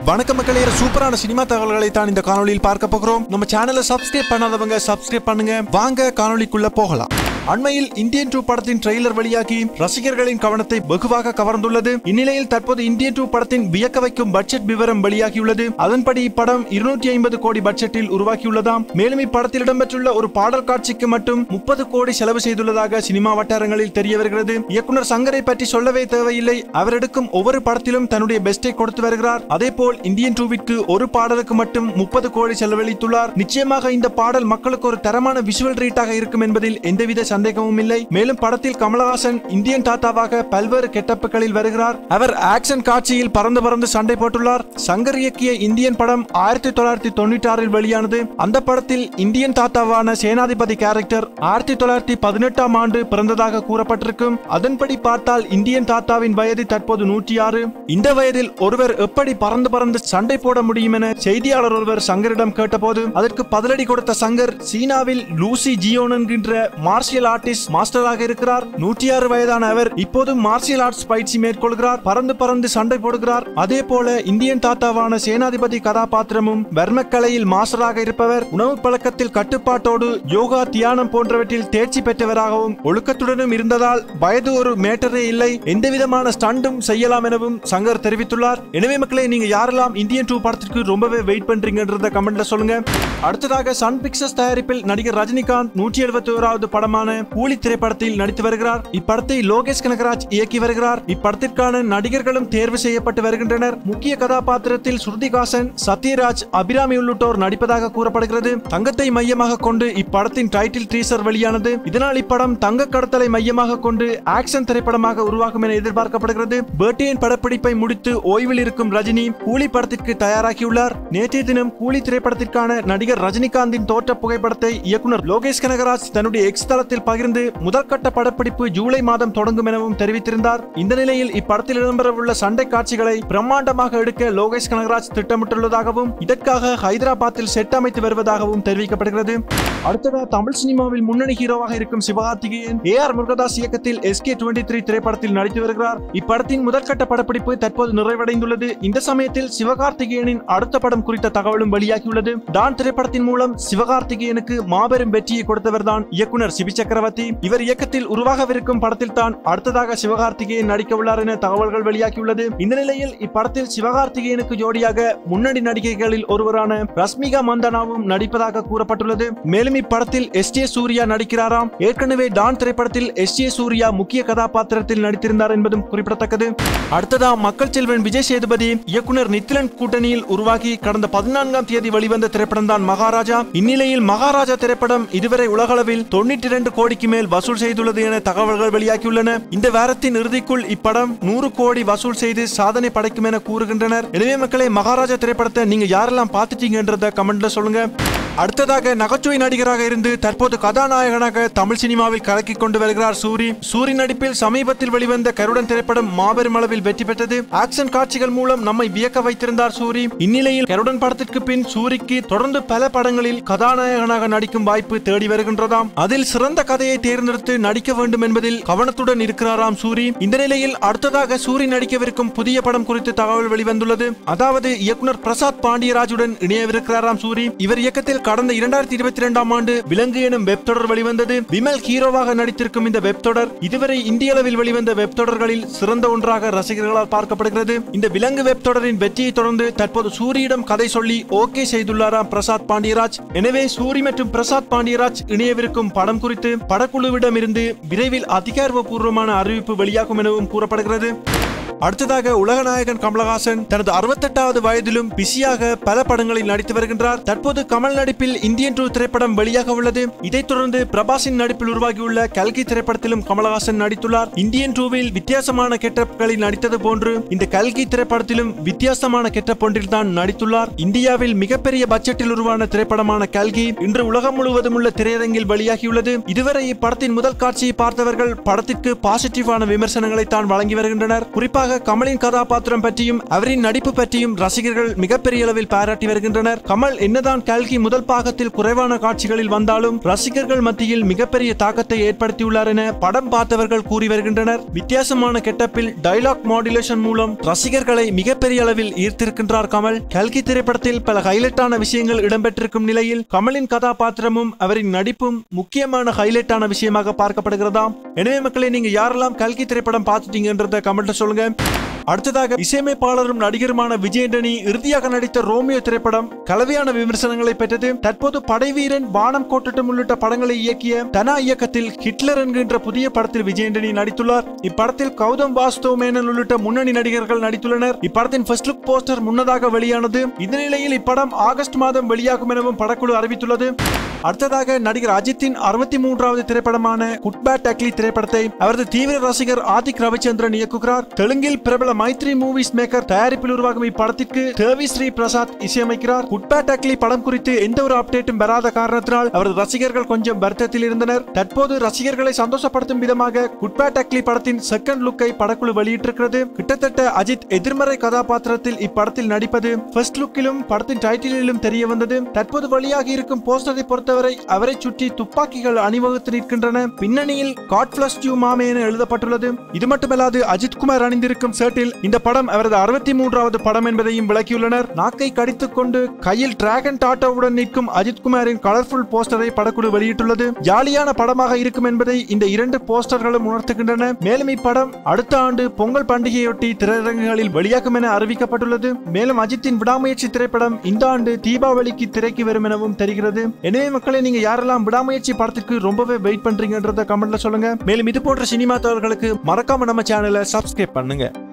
வணக்கம் மக்களே சூப்பரான சினிமா தகவல்களை தான் இந்த காணொளியில் பார்க்க போகிறோம் நம்ம சேனலை சப்ஸ்கிரைப் பண்ணாதவங்க சப்ஸ்கிரைப் பண்ணுங்க வாங்க காணொளிக்குள்ள போகலாம் அண்மையில் இந்தியன் டூ படத்தின் ட்ரெய்லர் வெளியாகி ரசிகர்களின் கவனத்தை வெகுவாக கவர்ந்துள்ளது இந்நிலையில் தற்போது இந்தியன் டூ படத்தின் வியக்க வைக்கும் பட்ஜெட் விவரம் வெளியாகியுள்ளது அதன்படி இப்படம் இருநூற்றி ஐம்பது கோடி பட்ஜெட்டில் உருவாக்கியுள்ளதாம் மேலும் இப்படத்தில் இடம்பெற்றுள்ள ஒரு பாடல் காட்சிக்கு மட்டும் முப்பது கோடி செலவு செய்துள்ளதாக சினிமா வட்டாரங்களில் தெரிய வருகிறது இயக்குனர் சங்கரை பற்றி சொல்லவே தேவையில்லை அவர் எடுக்கும் ஒவ்வொரு படத்திலும் தன்னுடைய பெஸ்டை கொடுத்து வருகிறார் அதேபோல் இந்தியன் டூவிற்கு ஒரு பாடலுக்கு மட்டும் முப்பது கோடி செலவழித்துள்ளார் நிச்சயமாக இந்த பாடல் மக்களுக்கு ஒரு தரமான விஷுவல் ட்ரீட்டாக இருக்கும் என்பதில் எந்தவித சந்தேகமும் இல்லை மேலும் படத்தில் கமலஹாசன் இந்தியன் தாத்தாவாக பல்வேறு கெட்டப்புகளில் வருகிறார் அவர் ஆக்ஷன் காட்சியில் பறந்து பறந்து சண்டை போட்டுள்ளார் சங்கர் இயக்கிய இந்தியன் படம் ஆயிரத்தி தொள்ளாயிரத்தி தொண்ணூற்றி ஆறில் வெளியானது அந்த படத்தில் இந்தியன் தாத்தாவான சேனாதிபதி கேரக்டர் ஆயிரத்தி தொள்ளாயிரத்தி பதினெட்டாம் ஆண்டு பிறந்ததாக கூறப்பட்டிருக்கும் அதன்படி பார்த்தால் இந்தியன் தாத்தாவின் வயது தற்போது நூற்றி ஆறு இந்த வயதில் ஒருவர் எப்படி பறந்து பறந்து சண்டை போட முடியும் என செய்தியாளர் ஒருவர் சங்கரிடம் கேட்டபோது அதற்கு பதிலடி கொடுத்த சங்கர் சீனாவில் லூசி ஜியோன் என்கின்ற மார்ஷியல் ஆர்டிஸ்ட் மாஸ்டராக இருக்கிறார் நூற்றி ஆறு வயதான அவர் இப்போது மார்ஷியல் ஆர்ட்ஸ் பயிற்சி மேற்கொள்கிறார் பறந்து பறந்து சண்டை போடுகிறார் அதே போல இந்தியன் தாத்தாவான சேனாதிபதி கதாபாத்திரமும் வர்மக்கலையில் மாஸ்டராக இருப்பவர் உணவு பழக்கத்தில் கட்டுப்பாட்டோடு யோகா தியானம் போன்றவற்றில் தேர்ச்சி பெற்றவராகவும் ஒழுக்கத்துடனும் இருந்ததால் வயது ஒரு மேட்டரே இல்லை எந்த விதமான ஸ்டண்டும் செய்யலாம் எனவும் சங்கர் தெரிவித்துள்ளார் எனவே மக்களே நீங்க யாரெல்லாம் இந்தியன் டூ படத்திற்கு ரொம்பவே வெயிட் பண்றீங்கன்றத கமெண்ட்ல சொல்லுங்க அடுத்ததாக சன் பிக்சர்ஸ் தயாரிப்பில் நடிகர் ரஜினிகாந்த் நூற்றி எழுபத்தி ஓராவது படமான கூலி திரைப்படத்தில் நடித்து வருகிறார் இப்படத்தை லோகேஷ் கனகராஜ் இயக்கி வருகிறார் இப்படத்திற்கான நடிகர்களும் தேர்வு செய்யப்பட்டு வருகின்றனர் முக்கிய கதாபாத்திரத்தில் ஸ்ருதிகாசன் சத்யராஜ் அபிராமி உள்ளிட்டோர் நடிப்பதாக கூறப்படுகிறது தங்கத்தை மையமாக கொண்டு இப்படத்தின் டைட்டில் டீசர் வெளியானது இதனால் இப்படம் தங்க கடத்தலை மையமாக கொண்டு ஆக்ஷன் திரைப்படமாக உருவாகும் என எதிர்பார்க்கப்படுகிறது பேட்டியின் படப்பிடிப்பை முடித்து ஓய்வில் இருக்கும் ரஜினி கூலி படத்திற்கு தயாராகியுள்ளார் நேற்றைய தினம் கூலி திரைப்படத்திற்கான நடிகர் ரஜினிகாந்தின் தோற்ற புகைப்படத்தை இயக்குனர் லோகேஷ் கனகராஜ் தன்னுடைய எக்ஸ் தளத்தில் பகிர்ந்து முதற்கட்ட படப்பிடிப்பு ஜூலை மாதம் தொடங்கும் எனவும் தெரிவித்திருந்தார் இந்த நிலையில் இப்படத்தில் இடம்பெறவுள்ள சண்டை காட்சிகளை பிரம்மாண்டமாக எடுக்க லோகேஷ் கனகராஜ் திட்டமிட்டுள்ளதாகவும் இதற்காக ஹைதராபாத்தில் செட் அமைத்து வருவதாகவும் தெரிவிக்கப்படுகிறது அடுத்ததாக தமிழ் சினிமாவில் முன்னணி ஹீரோவாக இருக்கும் சிவகார்த்திகேயன் ஏ ஆர் முருகதாஸ் இயக்கத்தில் எஸ்கே டுவெண்ட்டி த்ரீ திரைப்படத்தில் நடித்து வருகிறார் இப்படத்தின் முதற்கட்ட படப்பிடிப்பு தற்போது நிறைவடைந்துள்ளது இந்த சமயத்தில் சிவகார்த்திகேயனின் அடுத்த படம் குறித்த தகவலும் வெளியாகியுள்ளது டான் திரைப்படத்தின் மூலம் சிவகார்த்திகேயனுக்கு மாபெரும் வெற்றியை கொடுத்தவர் தான் இயக்குனர் சிபி சக்கரவர்த்தி இவர் இயக்கத்தில் உருவாகவிருக்கும் படத்தில் தான் அடுத்ததாக சிவகார்த்திகேயன் நடிக்க உள்ளார் என தகவல்கள் வெளியாகியுள்ளது இந்த நிலையில் இப்படத்தில் சிவகார்த்திகேயனுக்கு ஜோடியாக முன்னணி நடிகைகளில் ஒருவரான ரஷ்மிகா மந்தனாவும் நடிப்பதாக கூறப்பட்டுள்ளது மேலும் இப்படத்தில் எஸ் ஜே சூர்யா நடிக்கிறாராம் ஏற்கனவே டான் திரைப்படத்தில் எஸ் ஜே சூர்யா முக்கிய கதாபாத்திரத்தில் நடித்திருந்தார் என்பதும் குறிப்பிடத்தக்கது அடுத்ததா மக்கள் செல்வன் விஜய் சேதுபதி இயக்குனர் நித்திலன் கூட்டணியில் உருவாகி கடந்த பதினான்காம் தேதி வெளிவந்த திரைப்படம் தான் மகாராஜா இந்நிலையில் மகாராஜா திரைப்படம் இதுவரை உலகளவில் தொண்ணூற்றி இரண்டு கோடிக்கு மேல் வசூல் செய்துள்ளது என தகவல்கள் வெளியாகியுள்ளன இந்த வாரத்தின் இறுதிக்குள் இப்படம் நூறு கோடி வசூல் செய்து சாதனை படைக்கும் என கூறுகின்றனர் எனவே மக்களே மகாராஜா திரைப்படத்தை நீங்க யாரெல்லாம் பார்த்துட்டீங்கன்றத கமெண்ட்ல சொல்லுங்க அடுத்ததாக நகைச்சுவை நடிகராக இருந்து தற்போது கதாநாயகனாக தமிழ் சினிமாவில் கலக்கிக் கொண்டு வருகிறார் சூரி சூரி நடிப்பில் சமீபத்தில் வெளிவந்த கருடன் திரைப்படம் மாபெரும் அளவில் வெற்றி பெற்றது ஆக்ஷன் காட்சிகள் மூலம் நம்மை வியக்க வைத்திருந்தார் சூரி இந்நிலையில் கருடன் படத்திற்கு பின் சூரிக்கு தொடர்ந்து பல படங்களில் கதாநாயகனாக நடிக்கும் வாய்ப்பு தேடி வருகின்றதாம் அதில் சிறந்த கதையை தேர்ந்தெடுத்து நடிக்க வேண்டும் என்பதில் கவனத்துடன் இருக்கிறாராம் சூரி இந்த நிலையில் அடுத்ததாக சூரி நடிக்கவிருக்கும் புதிய படம் குறித்து தகவல் வெளிவந்துள்ளது அதாவது இயக்குனர் பிரசாத் பாண்டியராஜுடன் இணையவிருக்கிறாராம் சூரி இவர் இயக்கத்தில் கடந்த இரண்டாயிரத்தி இருபத்தி இரண்டாம் ஆண்டு விலங்கு எனும் வெப் தொடர் வெளிவந்தது விமல் ஹீரோவாக நடித்திருக்கும் இந்த வெப் தொடர் இதுவரை இந்திய அளவில் வெளிவந்த வெப் தொடர்களில் சிறந்த ஒன்றாக ரசிகர்களால் பார்க்கப்படுகிறது இந்த விலங்கு வெப் தொடரின் வெற்றியை தொடர்ந்து தற்போது சூரியிடம் கதை சொல்லி ஓகே செய்துள்ளாராம் பிரசாத் பாண்டியராஜ் எனவே சூரி மற்றும் பிரசாத் பாண்டியராஜ் இணையவிருக்கும் படம் குறித்து படக்குழுவிடம் இருந்து விரைவில் அதிகாரப்பூர்வமான அறிவிப்பு வெளியாகும் எனவும் கூறப்படுகிறது அடுத்ததாக உலகநாயகன் கமலஹாசன் தனது அறுபத்தெட்டாவது வயதிலும் பிஸியாக பல படங்களில் நடித்து வருகின்றார் தற்போது கமல் நடிப்பில் இந்தியன் டூ திரைப்படம் வெளியாக உள்ளது இதைத் தொடர்ந்து பிரபாஸின் நடிப்பில் உருவாகியுள்ள கல்கி திரைப்படத்திலும் கமலஹாசன் நடித்துள்ளார் இந்தியன் டூவில் வித்தியாசமான கெட்டப்களில் நடித்தது போன்று இந்த கல்கி திரைப்படத்திலும் வித்தியாசமான கெட்டப் ஒன்றில் தான் நடித்துள்ளார் இந்தியாவில் மிகப்பெரிய பட்ஜெட்டில் உருவான திரைப்படமான கல்கி இன்று உலகம் முழுவதும் உள்ள திரையரங்கில் வெளியாகியுள்ளது இதுவரை இப்படத்தின் முதல் காட்சியை பார்த்தவர்கள் படத்திற்கு பாசிட்டிவான விமர்சனங்களை தான் வழங்கி வருகின்றனர் குறிப்பாக குறிப்பாக கமலின் கதாபாத்திரம் பற்றியும் அவரின் நடிப்பு பற்றியும் ரசிகர்கள் மிகப்பெரிய அளவில் பாராட்டி வருகின்றனர் கமல் என்னதான் கல்கி முதல் பாகத்தில் குறைவான காட்சிகளில் வந்தாலும் ரசிகர்கள் மத்தியில் மிகப்பெரிய தாக்கத்தை ஏற்படுத்தியுள்ளார் என படம் பார்த்தவர்கள் கூறி வருகின்றனர் வித்தியாசமான கெட்டப்பில் டைலாக் மாடுலேஷன் மூலம் ரசிகர்களை மிகப்பெரிய அளவில் ஈர்த்திருக்கின்றார் கமல் கல்கி திரைப்படத்தில் பல ஹைலைட்டான விஷயங்கள் இடம்பெற்றிருக்கும் நிலையில் கமலின் கதாபாத்திரமும் அவரின் நடிப்பும் முக்கியமான ஹைலைட்டான விஷயமாக பார்க்கப்படுகிறதாம் எனவே மக்களே நீங்க யாரெல்லாம் கல்கி திரைப்படம் பார்த்துட்டீங்கன்றத கமெண்ட்ல சொல்லுங்க அடுத்ததாக இசையமைப்பாளரும் நடிகருமான விஜயண்டனி இறுதியாக நடித்த ரோமியோ திரைப்படம் கலவையான விமர்சனங்களை பெற்றது தற்போது படைவீரன் வானம் கோட்டட்டும் உள்ளிட்ட படங்களை இயக்கிய தனா இயக்கத்தில் ஹிட்லர் என்கின்ற புதிய படத்தில் விஜயண்டனி நடித்துள்ளார் இப்படத்தில் கௌதம் வாஸ்தவ் மேனன் உள்ளிட்ட முன்னணி நடிகர்கள் நடித்துள்ளனர் இப்படத்தின் ஃபர்ஸ்ட் லுக் போஸ்டர் முன்னதாக வெளியானது இந்த நிலையில் இப்படம் ஆகஸ்ட் மாதம் வெளியாகும் எனவும் படக்குழு அறிவித்துள்ளது அடுத்ததாக நடிகர் அஜித்தின் அறுபத்தி மூன்றாவது திரைப்படமான குட்பேட் அக்லி திரைப்படத்தை அவரது தீவிர ரசிகர் ஆதிக் ரவிச்சந்திரன் இயக்குகிறார் தெலுங்கில் பிரபல மைத்ரி மூவிஸ் மேக்கர் தயாரிப்பில் உருவாகும் இப்படத்திற்கு தேவி ஸ்ரீ பிரசாத் இசையமைக்கிறார் குட்பேட் அக்லி படம் குறித்து எந்த ஒரு அப்டேட்டும் பெறாத காரணத்தினால் அவரது ரசிகர்கள் கொஞ்சம் வருத்தத்தில் இருந்தனர் தற்போது ரசிகர்களை சந்தோஷப்படுத்தும் விதமாக குட்பேட் அக்லி படத்தின் செகண்ட் லுக்கை படக்குழு வெளியிட்டிருக்கிறது கிட்டத்தட்ட அஜித் எதிர்மறை கதாபாத்திரத்தில் இப்படத்தில் நடிப்பது ஃபர்ஸ்ட் லுக்கிலும் படத்தின் டைட்டிலிலும் தெரிய வந்தது தற்போது வெளியாகி இருக்கும் போஸ்டரை பொறுத்தவரை அவரை சுற்றி துப்பாக்கிகள் அணிவகுத்து நிற்கின்றன பின்னணியில் காட் பிளஸ் டியூ மாமே என எழுதப்பட்டுள்ளது இது மட்டுமல்லாது அஜித் குமார் அணிந்திருக்கும் ஷர்ட்டில் இந்த படம் அவரது அறுபத்தி மூன்றாவது படம் என்பதையும் விளக்கியுள்ளனர் நாக்கை கடித்துக் கொண்டு கையில் டிராகன் டாட்டாவுடன் நிற்கும் அஜித் குமாரின் கலர்ஃபுல் போஸ்டரை படக்குழு வெளியிட்டுள்ளது ஜாலியான படமாக இருக்கும் என்பதை இந்த இரண்டு போஸ்டர்களும் உணர்த்துகின்றன மேலும் இப்படம் அடுத்த ஆண்டு பொங்கல் பண்டிகையொட்டி திரையரங்குகளில் வெளியாகும் என அறிவிக்கப்பட்டுள்ளது மேலும் அஜித்தின் விடாமுயற்சி திரைப்படம் இந்த ஆண்டு தீபாவளிக்கு திரைக்கு வரும் எனவும் தெரிகிறது எனவே மக்களே நீங்க யாரெல்லாம் விடாமுயற்சி படத்திற்கு ரொம்பவே வெயிட் பண்றீங்கன்றத கமெண்ட்ல சொல்லுங்க மேலும் இது போன்ற சினிமா தகவல்களுக்கு மறக்காம நம்ம சேனலை சப்ஸ்கிரைப் பண்ணுங்க